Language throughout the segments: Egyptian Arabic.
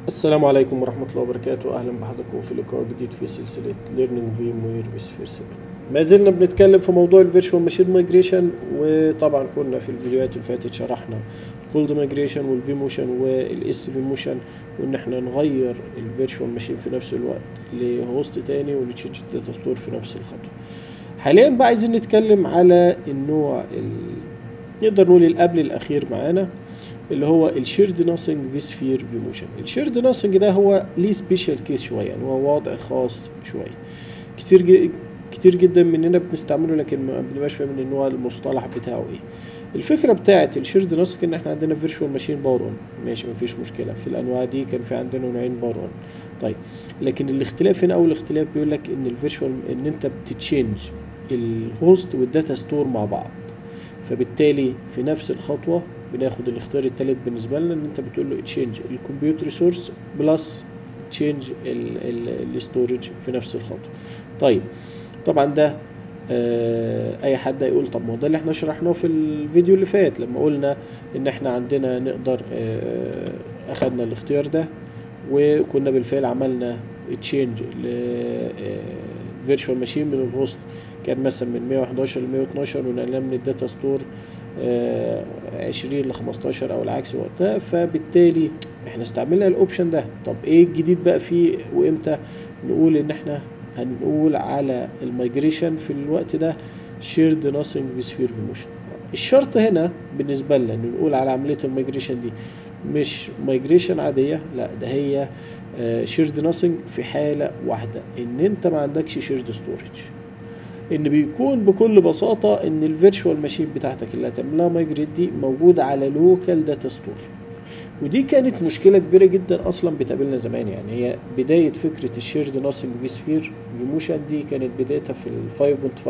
السلام عليكم ورحمة الله وبركاته أهلا بحضراتكم في لقاء جديد في سلسلة Learning VMware with Firstable ما زلنا بنتكلم في موضوع الفيرشوال ماشين مايجريشن وطبعا كنا في الفيديوهات اللي فاتت شرحنا الكولد مايجريشن والفي موشن والاس في موشن وان احنا نغير الفيرشوال ماشين في نفس الوقت لهوست تاني ونتشينج الداتا ستور في نفس الخطوة حاليا بقى عايزين نتكلم على النوع ال... نقدر نقول القبل الاخير معانا اللي هو الشيرد ناسنج في سفير في موشن الشيرد ناسنج ده هو ليه سبيشال كيس شويه يعني هو وضع خاص شويه كتير ج... كتير جدا مننا بنستعمله لكن ما بنبقاش فاهمين ان هو المصطلح بتاعه ايه الفكره بتاعت الشيرد ناسك ان احنا عندنا فيرتشوال ماشين باور اون ماشي مفيش مشكله في الانواع دي كان في عندنا نوعين باور اون طيب لكن الاختلاف هنا اول اختلاف بيقول لك ان الفيرتشوال ان انت بتتشينج الهوست والداتا ستور مع بعض فبالتالي في نفس الخطوه بناخد الاختيار الثالث بالنسبه لنا ان انت بتقول له تشينج الكمبيوتر ريسورس بلس تشينج الاستورج في نفس الخطوه طيب طبعا ده آه اي حد هيقول طب ما هو ده اللي احنا شرحناه في الفيديو اللي فات لما قلنا ان احنا عندنا نقدر آه اخدنا الاختيار ده وكنا بالفعل عملنا تشينج لفيرتشوال ماشين من الهوست كان مثلا من 111 ل 112 ونقلنا من الداتا ستور عشرين لخمستاشر او العكس وقتها فبالتالي احنا استعملنا الاوبشن ده طب ايه الجديد بقى فيه وامتى نقول ان احنا هنقول على المايجريشن في الوقت ده شيرد ناسنج في سفير في موشن الشرط هنا بالنسبه لنا ان نقول على عمليه المايجريشن دي مش مايجريشن عاديه لا ده هي شيرد ناسنج في حاله واحده ان انت ما عندكش شيرد ستورج ان بيكون بكل بساطه ان الفيرتشوال ماشين بتاعتك اللي هتعملها مايجريت دي موجوده على لوكال داتا ستور ودي كانت مشكله كبيره جدا اصلا بتقابلنا زمان يعني هي بدايه فكره الشيرد ناسنج في سفير في موشن دي كانت بدايتها في ال 5.5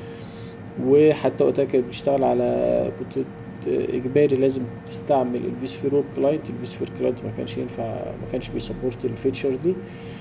وحتى وقتها كانت بتشتغل على كنت اجباري لازم تستعمل الفي سفير ويب كلاينت الفي سفير كلاينت ما كانش ينفع ما كانش بيسبورت الفيتشر دي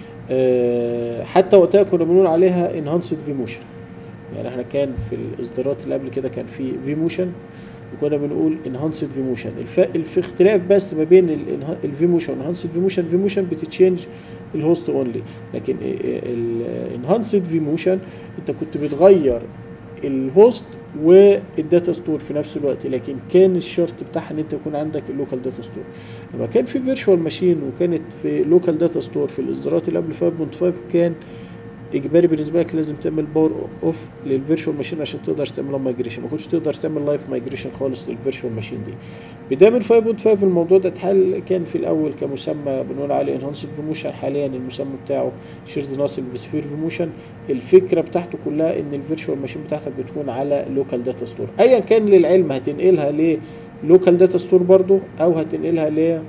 حتى وقتها كنا بنقول عليها انهانسد في موشن يعني احنا كان في الاصدارات اللي قبل كده كان في في موشن وكنا بنقول انهانسد في موشن في اختلاف بس ما بين الفي موشن والانهانسد في موشن في موشن بتتشينج الهوست اونلي لكن الانهانسد في موشن انت كنت بتغير الهوست والداتا ستور في نفس الوقت لكن كان الشرط بتاعها ان انت يكون عندك اللوكال داتا ستور لما كان في فيرتشوال ماشين وكانت في لوكال داتا ستور في الاصدارات اللي قبل 5.5 كان اجباري بالنسبه لك لازم تعمل باور اوف للفيرتشوال ماشين عشان تقدر تعمل مايجريشن ما كنتش تقدر تعمل لايف مايجريشن خالص للفيرتشوال ماشين دي بدايه من 5.5 الموضوع ده اتحل كان في الاول كمسمى بنقول عليه انهانسد فيموشن حاليا المسمى بتاعه شيرد ناسل سفير فيموشن الفكره بتاعته كلها ان الفيرتشوال ماشين بتاعتك بتكون على لوكال داتا ستور ايا كان للعلم هتنقلها للوكال داتا ستور برضو او هتنقلها ل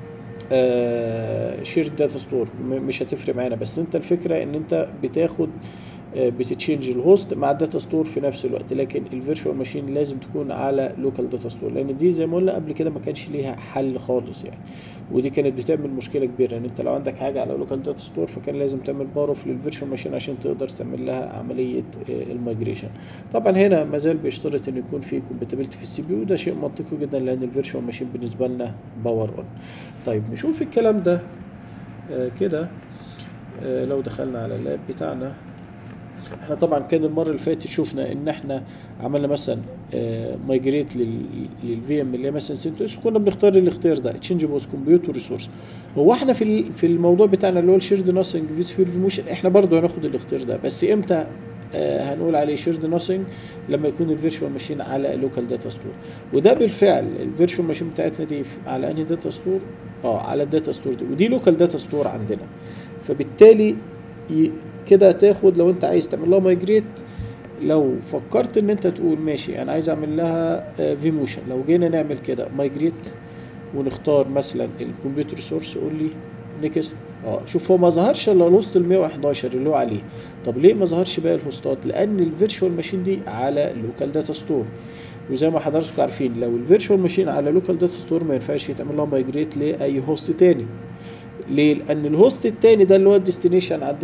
شيرد داتا ستور مش هتفرق معانا بس انت الفكره ان انت بتاخد بتتشينج الهوست مع الداتا ستور في نفس الوقت لكن الفيرتشوال ماشين لازم تكون على لوكال داتا ستور لان دي زي ما قلنا قبل كده ما كانش ليها حل خالص يعني ودي كانت بتعمل مشكله كبيره ان انت لو عندك حاجه على لوكال داتا ستور فكان لازم تعمل باور اوف للفيرتشوال ماشين عشان تقدر تعمل لها عمليه المايجريشن طبعا هنا ما زال بيشترط ان يكون في كومباتيبلتي في السي بي يو ده شيء منطقي جدا لان الفيرتشوال ماشين بالنسبه لنا باور اون طيب نشوف الكلام ده كده لو دخلنا على اللاب بتاعنا احنا طبعا كان المره اللي فاتت شفنا ان احنا عملنا مثلا مايجريت للفي ام اللي هي مثلا سنتوس وكنا بنختار الاختيار ده تشينج بوز كمبيوتر ريسورس هو احنا في في الموضوع بتاعنا اللي هو الشيرد ناسنج في سفير في موشن احنا برضه هناخد الاختيار ده بس امتى آه هنقول عليه شيرد ناسنج لما يكون الفيرتشوال ماشين على لوكال داتا ستور وده بالفعل الفيرتشوال ماشين بتاعتنا دي على انهي داتا ستور اه على الداتا ستور دي ودي لوكال داتا ستور عندنا فبالتالي كده تاخد لو انت عايز تعمل لها مايجريت لو فكرت ان انت تقول ماشي انا عايز اعمل لها في موشن لو جينا نعمل كده مايجريت ونختار مثلا الكمبيوتر سورس قول لي نيكست اه شوف هو ما ظهرش الا الهوست ال 111 اللي هو عليه طب ليه ما ظهرش باقي الهوستات لان الفيرتشوال ماشين دي على لوكال داتا ستور وزي ما حضراتكم عارفين لو الفيرتشوال ماشين على لوكال داتا ستور ما ينفعش يتعمل لها مايجريت لاي هوست تاني ليه؟ لأن الهوست التاني ده اللي هو الديستنيشن عندنا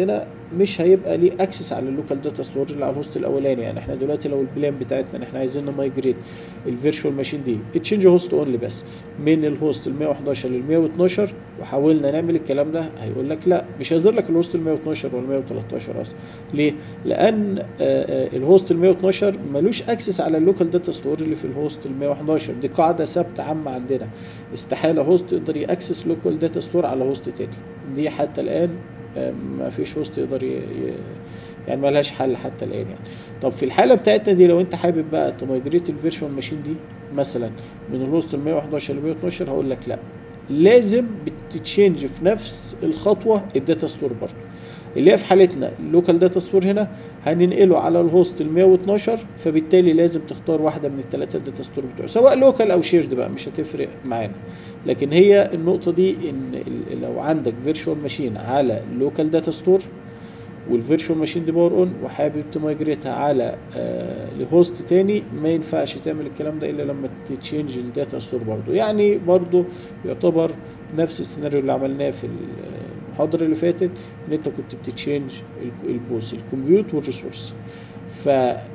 مش هيبقى ليه اكسس على اللوكال داتا ستور اللي على الهوست الاولاني يعني احنا دلوقتي لو البلان بتاعتنا ان احنا عايزين نمايجريت الفيرتشوال ماشين دي تشينج هوست اونلي بس من الهوست ال 111 لل 112 وحاولنا نعمل الكلام ده هيقول لك لا مش هيظهر لك الهوست ال 112 ولا 113 اصلا ليه؟ لان آه، آه، الهوست ال 112 ملوش اكسس على اللوكال داتا ستور اللي في الهوست ال 111 دي قاعده ثابته عامه عندنا استحاله هوست يقدر ياكسس لوكال داتا ستور على هوست تاني دي حتى الان آه، ما فيش هوست يقدر ي... ي... يعني ما لهاش حل حتى الان يعني طب في الحاله بتاعتنا دي لو انت حابب بقى تمايجريت الفيرشوال ماشين دي مثلا من الهوست ال 111 ل 112 هقول لك لا لازم بتتشينج في نفس الخطوه الداتا ستور برضه اللي هي في حالتنا اللوكال داتا ستور هنا هننقله على الهوست ال 112 فبالتالي لازم تختار واحده من الثلاثه داتا ستور بتوعه سواء لوكال او شيرد بقى مش هتفرق معانا لكن هي النقطه دي ان ال- لو عندك فيرتشوال ماشين على لوكال داتا ستور والفيرتشوال ماشين دي باور اون وحابب تمايجريتها على آه لهوست تاني ما ينفعش تعمل الكلام ده الا لما تتشينج الداتا ستور برضو يعني برضو يعتبر نفس السيناريو اللي عملناه في المحاضرة اللي فاتت ان انت كنت بتتشينج ال- البوس الكمبيوت والريسورس ف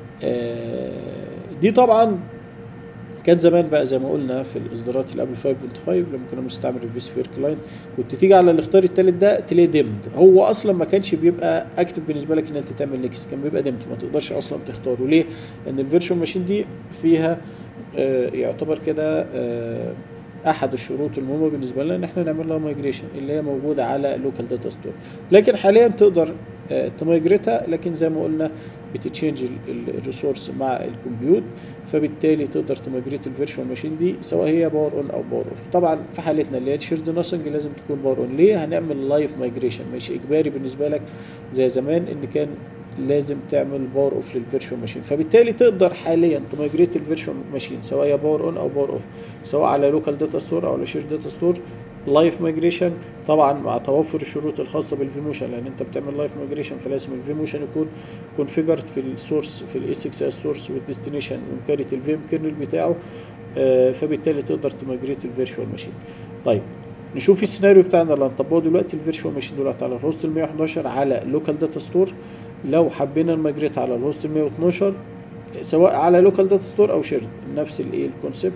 آه، دي طبعا كان زمان بقى زي ما قلنا في الاصدارات اللي قبل 5.5 لما كنا بنستعمل الفيسفير كلاين كنت تيجي على الاختيار التالت ده تلاقيه ديمد هو اصلا ما كانش بيبقى اكتف بالنسبه لك ان انت تعمل نيكست كان بيبقى ديمد ما تقدرش اصلا تختاره ليه؟ لان الفيرتشوال ماشين دي فيها آه، يعتبر كده آه، احد الشروط المهمه بالنسبه لنا ان احنا نعمل لها مايجريشن اللي هي موجوده على لوكال داتا ستور لكن حاليا تقدر آه، تمايجريتها لكن زي ما قلنا بتتشينج الريسورس مع الكمبيوت فبالتالي تقدر تمايجريت الفيرتشوال ماشين دي سواء هي باور اون او باور اوف طبعا في حالتنا اللي هي الشيرد ناسنج لازم تكون باور اون ليه هنعمل لايف مايجريشن مش اجباري بالنسبه لك زي زمان ان كان لازم تعمل باور اوف للفيرتشوال ماشين فبالتالي تقدر حاليا تمايجريت الفيرتشوال ماشين سواء هي باور اون او باور اوف سواء على لوكال داتا ستور او على شير داتا ستور لايف مايجريشن طبعا مع توفر الشروط الخاصه بالفيموشن لان انت بتعمل لايف مايجريشن فلازم الفيموشن يكون كونفيجرد في السورس في الاس اكس اس سورس والديستنيشن ومكاريت الفيم كيرنل بتاعه آه، فبالتالي تقدر تمايجريت الفيرتشوال ماشين طيب نشوف السيناريو بتاعنا اللي هنطبقه دلوقتي الفيرتشوال ماشين دلوقتي على الهوست ال 111 على لوكال داتا ستور لو حبينا نمايجريت على الهوست ال 112 سواء على لوكال داتا ستور او شيرد نفس الايه الكونسيبت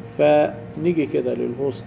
فنيجي كده للهوست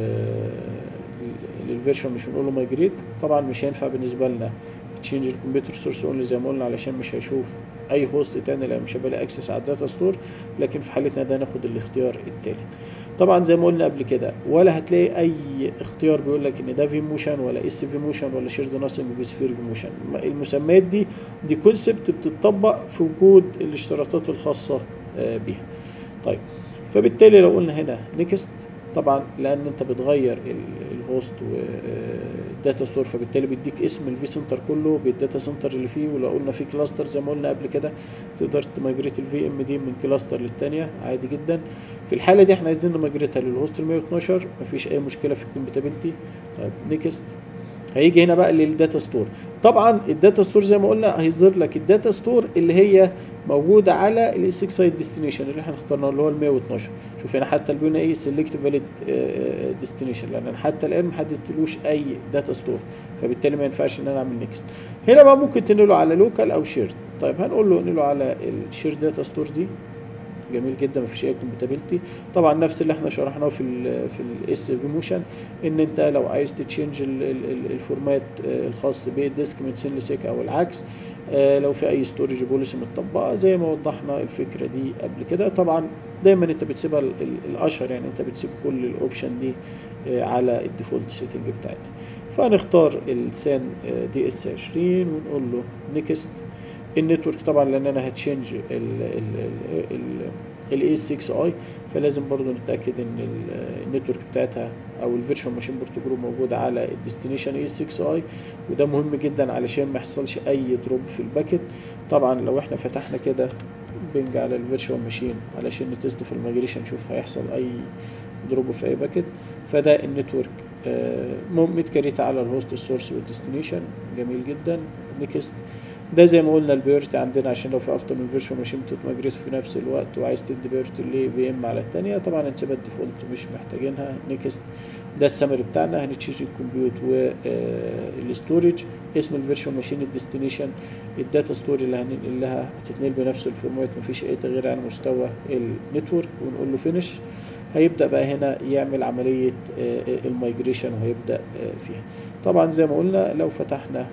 للفيرشن مش هنقول له مايجريت طبعا مش هينفع بالنسبه لنا تشينج الكمبيوتر سورس اونلي زي ما قلنا علشان مش هيشوف اي هوست تاني لان مش هيبقى له اكسس على الداتا ستور لكن في حالتنا ده ناخد الاختيار التالت طبعا زي ما قلنا قبل كده ولا هتلاقي اي اختيار بيقول لك ان ده في موشن ولا اس في موشن ولا شيرد ناسنج في سفير في موشن المسميات دي دي كونسبت بتطبق في وجود الاشتراطات الخاصه آه، بيها طيب فبالتالي لو قلنا هنا نيكست طبعا لان انت بتغير ال- الهوست والداتا ستور فبالتالي بيديك اسم الفي سنتر كله بالداتا سنتر اللي فيه ولو قلنا في كلاستر زي ما قلنا قبل كده تقدر تمايجريت الفي ام دي من كلاستر للتانية عادي جدا في الحاله دي احنا عايزين نمايجريتها للهوست ال 112 مفيش اي مشكله في الكومباتيبلتي طيب نيكست هيجي هنا بقى للداتا ستور طبعا الداتا ستور زي ما قلنا هيظهر لك الداتا ستور اللي هي موجوده على الاس 6 سايد ديستنيشن اللي احنا اخترناه اللي هو ال 112 شوف هنا حتى اللي ايه سيلكت فاليد ديستنيشن لان أنا حتى الان ما حددتلوش اي داتا ستور فبالتالي ما ينفعش ان انا اعمل نيكست هنا بقى ممكن تنقله على لوكال او شيرد طيب هنقول له انقله على الشيرد داتا ستور دي جميل جدا مفيش اي كومباتيبلتي طبعا نفس اللي احنا شرحناه في ال في الاس في موشن ان انت لو عايز تتشينج ال- ال- ال- الفورمات آه، الخاص بالديسك من سين لسيك او العكس آه، لو في اي ستورج بوليسي متطبقه زي ما وضحنا الفكره دي قبل كده طبعا دايما انت بتسيبها ال- ال- الاشهر يعني انت بتسيب كل الاوبشن دي آه، على الديفولت سيتنج بتاعتها فهنختار السان دي اس 20 ونقول له نيكست النتورك طبعا لان انا هتشينج الاي 6 اي فلازم برضو نتاكد ان ال- النتورك بتاعتها او الفيرتشوال ماشين بورت جروب موجوده على الديستنيشن اي 6 اي وده مهم جدا علشان ما يحصلش اي دروب في الباكت طبعا لو احنا فتحنا كده بنج على الفيرتشوال ماشين علشان نتست في الماجريشن نشوف هيحصل اي دروب في اي باكت فده النتورك آه، متكريت على الهوست السورس والديستنيشن جميل جدا نيكست ده زي ما قلنا البيورتي عندنا عشان لو في اكتر من فيرشوال ماشين بتتماجريت في نفس الوقت وعايز تدي بيورتي لفي ام على الثانيه طبعا هنسيبها الديفولت مش محتاجينها نيكست ده السمري بتاعنا هنتشيج الكمبيوت والستورج اسم الفيرشوال ماشين الديستنيشن الداتا ستوري اللي هننقل لها هتتنقل بنفس الفورمات مفيش اي تغيير على مستوى النتورك ونقول له فينش هيبدا بقى هنا يعمل عمليه المايجريشن وهيبدا فيها طبعا زي ما قلنا لو فتحنا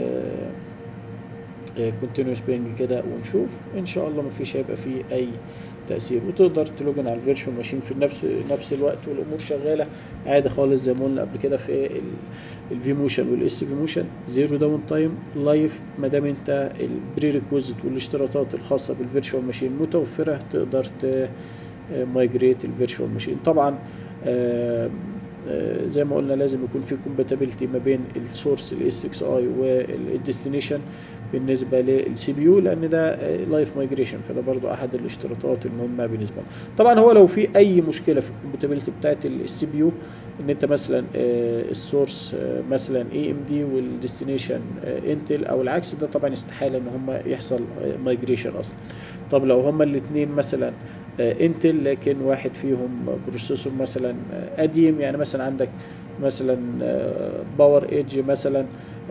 كونتينوس بينج كده ونشوف ان شاء الله مفيش هيبقى فيه اي تاثير وتقدر تلوجن على الفيرشوال ماشين في نفس نفس الوقت والامور شغاله عادي خالص زي ما قلنا قبل كده في الفي موشن والاس في موشن زيرو داون تايم لايف ما دام انت البري ريكويزيت والاشتراطات الخاصه بالفيرشوال ماشين متوفره تقدر مايجريت الفيرشوال ماشين طبعا آه آه زي ما قلنا لازم يكون في كومباتيبلتي ما بين السورس الاس 6 اي والديستنيشن بالنسبه للسي بي يو لان ده لايف مايجريشن فده برضو احد الاشتراطات المهمه بالنسبه له طبعا هو لو في اي مشكله في الكومباتيبلتي بتاعت السي بي يو ان انت مثلا آه السورس آه مثلا اي ام دي والديستنيشن انتل او العكس ده طبعا استحاله ان هم يحصل مايجريشن اصلا طب لو هما الاثنين مثلا انتل لكن واحد فيهم بروسيسور مثلا قديم يعني مثلا عندك مثلا باور ايدج مثلا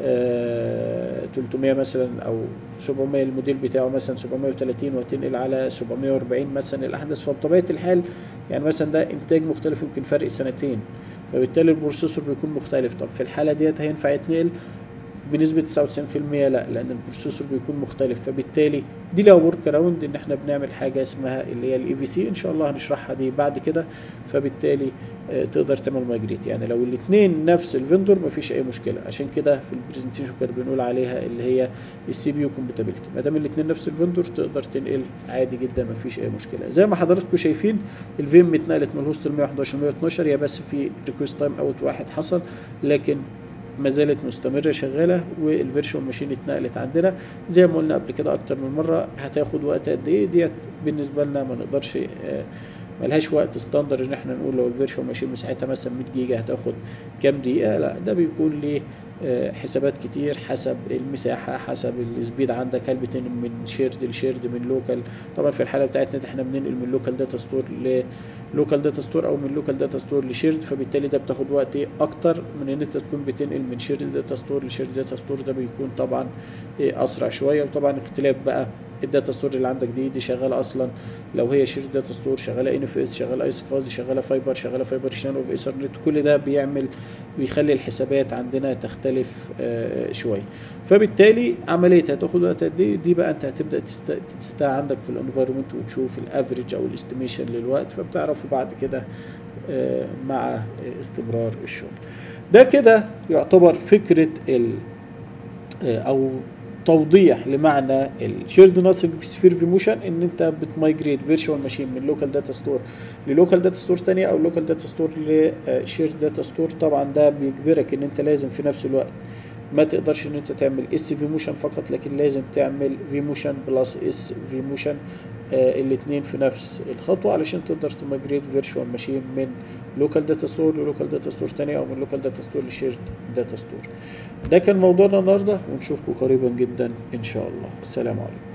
300 مثلا او 700 الموديل بتاعه مثلا 730 وتنقل على 740 مثلا الاحدث فبطبيعه الحال يعني مثلا ده انتاج مختلف يمكن فرق سنتين فبالتالي البروسيسور بيكون مختلف طب في الحاله ديت هينفع يتنقل بنسبة 99% لا لأن البروسيسور بيكون مختلف فبالتالي دي لها ورك اراوند إن إحنا بنعمل حاجة اسمها اللي هي الإي في سي إن شاء الله هنشرحها دي بعد كده فبالتالي آه تقدر تعمل مايجريت يعني لو الاثنين نفس الفندور مفيش أي مشكلة عشان كده في البرزنتيشن كنا بنقول عليها اللي هي السي بي يو كومباتيبلتي ما دام الاثنين نفس الفندور تقدر تنقل عادي جدا مفيش أي مشكلة زي ما حضراتكم شايفين الفيم اتنقلت من الهوست ال 111 112 يا بس في ريكوست تايم اوت واحد حصل لكن ما زالت مستمرة شغالة والفيرشوال ماشين اتنقلت عندنا زي ما قلنا قبل كده أكتر من مرة هتاخد وقت قد إيه ديت بالنسبة لنا ما نقدرش آه ملهاش وقت ستاندر ان احنا نقول لو الفيرشوال ماشين مساحتها مثلا 100 جيجا هتاخد كام دقيقة لا ده بيكون ليه حسابات كتير حسب المساحة حسب السبيد عندك هل بتنقل من شيرد لشيرد من لوكال طبعا في الحالة بتاعتنا احنا بننقل من لوكال داتا ستور للوكال داتا ستور او من لوكال داتا ستور لشيرد فبالتالي ده بتاخد وقت اكتر من ان انت تكون بتنقل من شيرد داتا ستور لشيرد داتا ستور ده بيكون طبعا اسرع شوية وطبعا اختلاف بقى الداتا ستور اللي عندك دي دي شغاله اصلا لو هي شير داتا ستور شغاله ان اف اس شغاله ايس كازي شغاله فايبر شغاله فايبر شانل اوف ايثرنت كل ده بيعمل بيخلي الحسابات عندنا تختلف آه شويه فبالتالي عمليه هتاخد وقت قد ايه دي بقى انت هتبدا تستع عندك في الانفايرمنت وتشوف الافريج او الاستيميشن للوقت فبتعرفه بعد كده آه مع استمرار الشغل ده كده يعتبر فكره ال آه او توضيح لمعنى الشيرد ناسنج في سفير في موشن ان انت بتمايجريت فيرتشوال ماشين من لوكال داتا ستور للوكال داتا ستور ثانيه او لوكال داتا ستور لشيرد داتا ستور طبعا ده بيجبرك ان انت لازم في نفس الوقت ما تقدرش ان انت تعمل اس في موشن فقط لكن لازم تعمل في موشن بلس اس في موشن آه الاثنين في نفس الخطوه علشان تقدر تماجريت فيرتشوال ماشين من لوكال داتا ستور للوكال داتا ستور ثانيه او من لوكال داتا ستور لشيرد داتا ستور ده كان موضوعنا النهارده ونشوفكم قريبا جدا ان شاء الله السلام عليكم